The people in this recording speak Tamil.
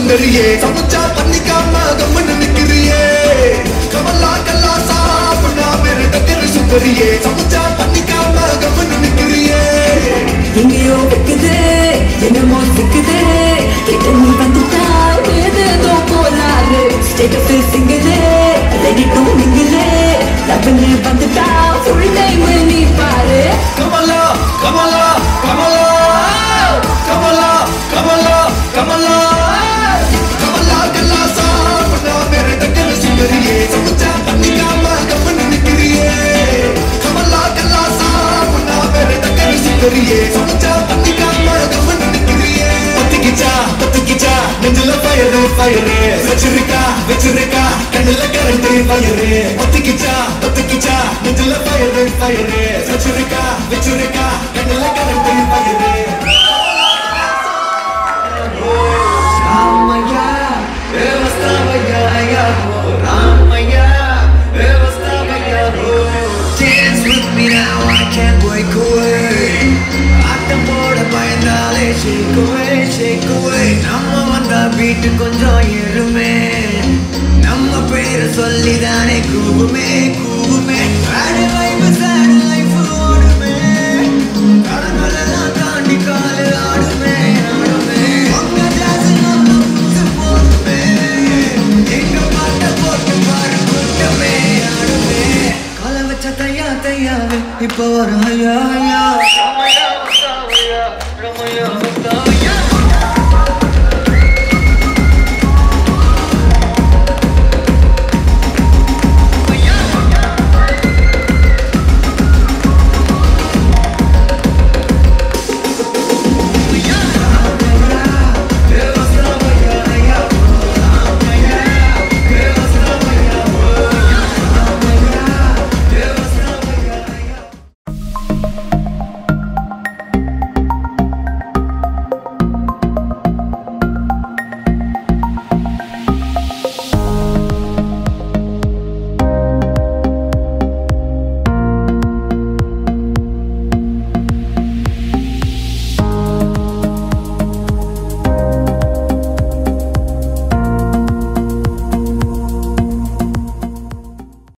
சுந்தரியே சமைச்சா பண்ணிக்காம கம்மன்னு நிக்கிறியே கமலா கல்லாசா பண்ணா பேரு டக்கரு சுந்தரியே சமைச்சா பண்ணிக்காம கம்மன்னு நிக்கிறியே எங்கேயோ வைக்குது என்னமோ சிக்குது கிட்ட நீ வந்துட்டா ஏதேதோ போலாரு ஸ்டேட்டஸ் சிங்குது ரெடி டு மிங்குது லவ்னு வந்துட்டா ஃபுல் டைம் நீ பாரு கமலா கமலா கமலா கமலா கமலா கமலா கமலா கல்லாசா பண்ணா பேரு டக்கரு சுந்தரியே சமைச்சா பண்ணிக்காம கம்மன்னு நிக்கிறியே கமலா கல்லாசா பண்ணா பேரு டக்கரு சுந்தரியே சமைச்சா பண்ணிக்காம கம்மன்னு நிக்கிறியே பத்திக்கிச்சா பத்திக்கிச்சா நெஞ்சில ஃபயரு ஃபயரு வச்சிருக்கா வச்சிருக்கா கண்ணுல கரண்ட் ஃபயரு பத்திக்கிச்சா பத்திக்கிச்சா நெஞ்சில ஃபயரு ஃபயரு வச்சிருக்கா வச்சிருக்கா கண்ணுல கரண்ட் ஃபயரு రామయ్య వ్యవస్థావయ్య రామయ్య వ్యవస్థావయ్య Dance with me now, I can't break away ஆட்டம் போட பயந்தாலே shake away, shake away நம்ம வந்தா பீட்டு கொஞ்சம் ஏறுமே நம்ம பேரை சொல்லிதானே கூவுமே கூவுமே அடி வைப்பு சாடு லைஃப் ஓடுமே கடங்களெல்லாம் தாண்டி காலு ஆடுமே ஆடுமே உங்க ஜாஸ் நம்ம புடிச்சு போடுமே எங்க பாட்ட போட்டு பாரு கூட்டமே ஆடுமே கால வச்ச தையா தையாவே இப்ப ஒரு ஐயா ஐயா ரமையா ரமையா ரமையா